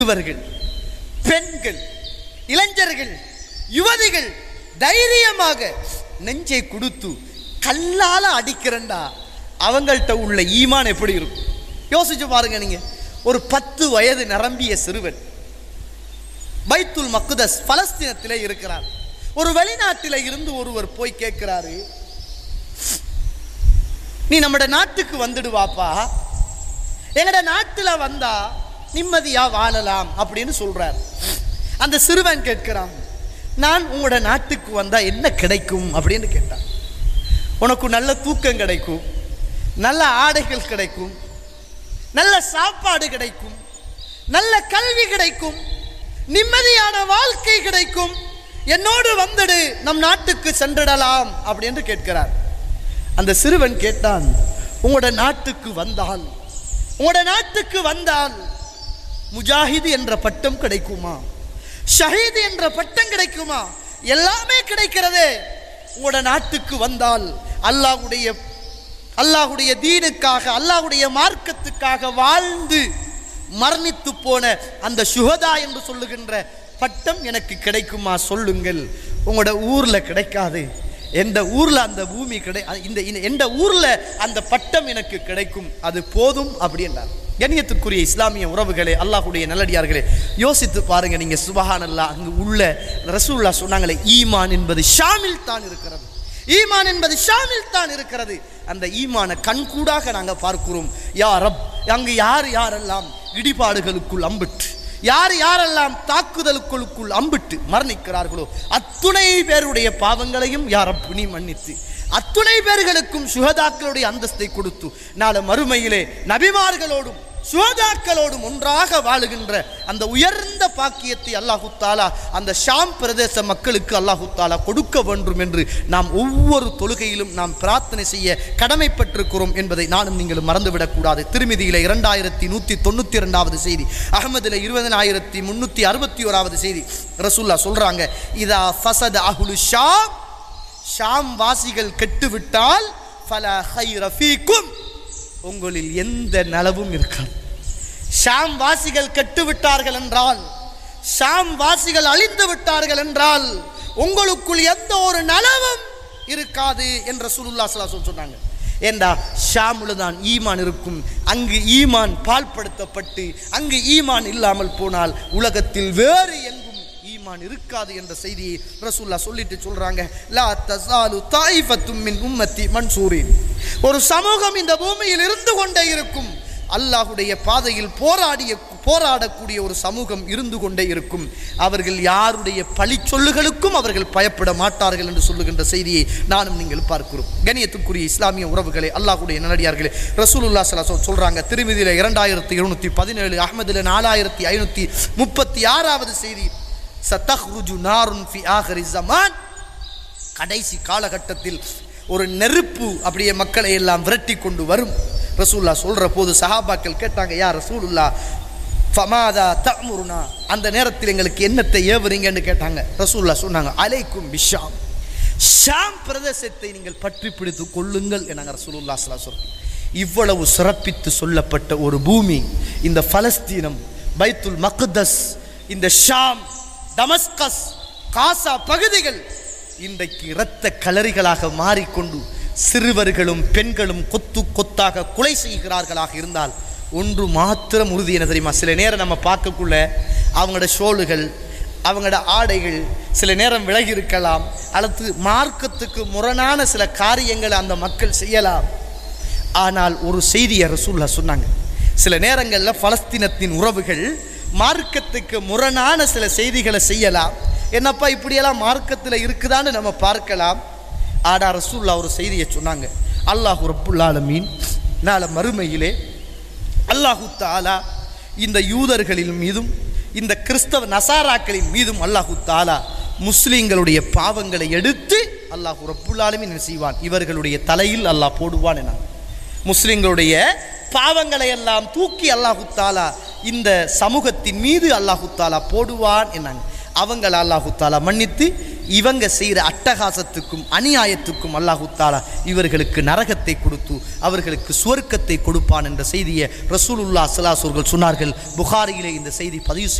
சிறுவர்கள் பெண்கள் இளைஞர்கள் யுவதிகள் தைரியமாக நெஞ்சை கொடுத்து கல்லால அடிக்கிறண்டா அவங்கள்ட்ட உள்ள ஈமான் எப்படி இருக்கும் யோசிச்சு பாருங்க நீங்க ஒரு பத்து வயது நிரம்பிய சிறுவன் பைத்துல் மக்குதஸ் பலஸ்தீனத்திலே இருக்கிறார் ஒரு வெளிநாட்டில இருந்து ஒருவர் போய் கேட்கிறாரு நீ நம்மட நாட்டுக்கு வந்துடுவாப்பா எங்கட நாட்டுல வந்தா நிம்மதியா வாழலாம் அப்படின்னு சொல்றார் அந்த சிறுவன் கேட்கிறான் நான் உங்களோட நாட்டுக்கு வந்தா என்ன கிடைக்கும் அப்படின்னு கேட்டான் உனக்கு நல்ல தூக்கம் கிடைக்கும் நல்ல ஆடைகள் கிடைக்கும் நல்ல சாப்பாடு கிடைக்கும் நல்ல கல்வி கிடைக்கும் நிம்மதியான வாழ்க்கை கிடைக்கும் என்னோடு வந்துடு நம் நாட்டுக்கு சென்றிடலாம் அப்படின்னு கேட்கிறார் அந்த சிறுவன் கேட்டான் உங்களோட நாட்டுக்கு வந்தால் உங்களோட நாட்டுக்கு வந்தால் முஜாஹிது என்ற பட்டம் கிடைக்குமா ஷஹீது என்ற பட்டம் கிடைக்குமா எல்லாமே கிடைக்கிறதே உங்களோட நாட்டுக்கு வந்தால் அல்லாஹ்வுடைய அல்லாஹ்வுடைய தீனுக்காக அல்லாஹ்வுடைய மார்க்கத்துக்காக வாழ்ந்து மரணித்து போன அந்த சுகதா என்று சொல்லுகின்ற பட்டம் எனக்கு கிடைக்குமா சொல்லுங்கள் உங்களோட ஊர்ல கிடைக்காது எந்த ஊர்ல அந்த பூமி கிடை இந்த இந்த- எந்த ஊர்ல அந்த பட்டம் எனக்கு கிடைக்கும் அது போதும் அப்படின்றார் கண்ணியத்துக்குரிய இஸ்லாமிய உறவுகளே அல்லாஹ்வுடைய நல்லடியார்களே யோசித்து பாருங்க நீங்க சுபஹானல்லா அங்கு உள்ள ரசூல்லா சொன்னாங்களே ஈமான் என்பது ஷாமில் தான் இருக்கிறது ஈமான் என்பது ஷாமில் தான் இருக்கிறது அந்த ஈமான கண்கூடாக நாங்க பார்க்கிறோம் யா ரப் அங்கு யார் யாரெல்லாம் இடிபாடுகளுக்குள் அம்பிட்டு யார் யாரெல்லாம் தாக்குதலுக்குள்ளுக்குள் அம்பிட்டு மரணிக்கிறார்களோ அத்துணை பேருடைய பாவங்களையும் யார் ரப் நீ மன்னித்து அத்துணை பேர்களுக்கும் சுகதாக்களுடைய அந்தஸ்தை கொடுத்து நாளை மறுமையிலே நபிமார்களோடும் சுகதாக்களோடும் ஒன்றாக வாழுகின்ற அந்த உயர்ந்த பாக்கியத்தை அல்லாஹு தாலா அந்த ஷாம் பிரதேச மக்களுக்கு அல்லாஹு தாலா கொடுக்க வேண்டும் என்று நாம் ஒவ்வொரு தொழுகையிலும் நாம் பிரார்த்தனை செய்ய கடமைப்பட்டிருக்கிறோம் என்பதை நானும் நீங்களும் மறந்துவிடக்கூடாது திருமிதியில இரண்டாயிரத்தி நூற்றி தொண்ணூற்றி இரண்டாவது செய்தி அகமதுல இருபதனாயிரத்தி முன்னூற்றி அறுபத்தி ஓராவது செய்தி ரசூல்லா சொல்றாங்க இதா ஃபசத அஹுலு ஷாம் ஷாம் வாசிகள் கெட்டுவிட்டால் ஃபல ஹைர ஃபீக்கும் உங்களில் எந்த நலவும் இருக்காது ஷாம் வாசிகள் கெட்டு விட்டார்கள் என்றால் ஷாம் வாசிகள் அழிந்து விட்டார்கள் என்றால் உங்களுக்குள் எந்த ஒரு நலவும் இருக்காது என்ற சுருல்லா சலாசம் சொன்னாங்க ஏண்டா ஷாமுல தான் ஈமான் இருக்கும் அங்கு ஈமான் பால்படுத்தப்பட்டு அங்கு ஈமான் இல்லாமல் போனால் உலகத்தில் வேறு எங்கும் ஈமான் இருக்காது என்ற செய்தியை ரசூல்லா சொல்லிட்டு சொல்றாங்க லா தஸாலு தாயிஃபத்தும் மின் உம்மத்தி மன்சூரின் ஒரு சமூகம் இந்த பூமியில் இருந்து கொண்டே இருக்கும் அல்லாஹுடைய பாதையில் போராடிய போராடக்கூடிய ஒரு சமூகம் இருந்து கொண்டே இருக்கும் அவர்கள் யாருடைய பழி சொல்லுகளுக்கும் அவர்கள் பயப்பட மாட்டார்கள் என்று சொல்லுகின்ற செய்தியை நானும் நீங்கள் பார்க்கிறோம் கணியத்துக்குரிய இஸ்லாமிய உறவுகளே அல்லாஹுடைய நல்லடியார்களே ரசூலுல்லா சலாசோ சொல்றாங்க திருமதியில இரண்டாயிரத்தி இருநூத்தி பதினேழு அஹ்மதுல நாலாயிரத்தி ஐநூத்தி முப்பத்தி ஆறாவது செய்தி சத்தஹ்ருஜு நாருன் ஃபி ஆஹிரி ஜமான் கடைசி காலகட்டத்தில் ஒரு நெருப்பு அப்படியே மக்களை எல்லாம் விரட்டி கொண்டு வரும் ரசூல்லா சொல்ற போது சஹாபாக்கள் கேட்டாங்க யா ரசூலுல்லா ஃபமாதா தமுருனா அந்த நேரத்தில் எங்களுக்கு என்னத்தை ஏவுறீங்கன்னு கேட்டாங்க ரசூல்லா சொன்னாங்க அலைக்கும் பிஷாம் ஷாம் பிரதேசத்தை நீங்கள் பற்றி பிடித்து கொள்ளுங்கள் என்னாங்க ரசூலுல்லா ஸல்லல்லாஹு அலைஹி வஸல்லம் இவ்வளவு சிறப்பித்து சொல்லப்பட்ட ஒரு பூமி இந்த பலஸ்தீனம் பைத்துல் மக்தஸ் இந்த ஷாம் டமஸ்கஸ் காசா பகுதிகள் இன்றைக்கு இரத்த கலரிகளாக மாறிக்கொண்டு சிறுவர்களும் பெண்களும் கொத்து கொத்தாக கொலை செய்கிறார்களாக இருந்தால் ஒன்று மாத்திரம் உறுதி என்ன தெரியுமா சில நேரம் நம்ம பார்க்கக்குள்ள அவங்களோட ஷோலுகள் அவங்களோட ஆடைகள் சில நேரம் விலகி இருக்கலாம் அல்லது மார்க்கத்துக்கு முரணான சில காரியங்களை அந்த மக்கள் செய்யலாம் ஆனால் ஒரு செய்தியை ரசூல்லா சொன்னாங்க சில நேரங்களில் பலஸ்தீனத்தின் உறவுகள் மார்க்கத்துக்கு முரணான சில செய்திகளை செய்யலாம் என்னப்பா இப்படியெல்லாம் மார்க்கத்தில் இருக்குதான்னு நம்ம பார்க்கலாம் ஆடா ரசூல்லா ஒரு செய்தியை சொன்னாங்க அல்லாஹு ரப்புல் ஆலமீன் நாளை மறுமையிலே அல்லாஹு தாலா இந்த யூதர்களின் மீதும் இந்த கிறிஸ்தவ நசாராக்களின் மீதும் அல்லாஹு தாலா முஸ்லிம்களுடைய பாவங்களை எடுத்து அல்லாஹு ரப்புல் ஆலமீன் என்ன செய்வான் இவர்களுடைய தலையில் அல்லாஹ் போடுவான் என முஸ்லிம்களுடைய பாவங்களை எல்லாம் தூக்கி அல்லாஹு தாலா இந்த சமூகத்தின் மீது அல்லாஹு தாலா போடுவான் என்னாங்க அவங்கள அல்லாஹு தாலா மன்னித்து இவங்க செய்கிற அட்டகாசத்துக்கும் அநியாயத்துக்கும் அல்லாஹு தாலா இவர்களுக்கு நரகத்தை கொடுத்து அவர்களுக்கு சுவர்க்கத்தை கொடுப்பான் என்ற செய்தியை ரசூலுல்லா சலாசூர்கள் சொன்னார்கள் புகாரியிலே இந்த செய்தி பதிவு செய்ய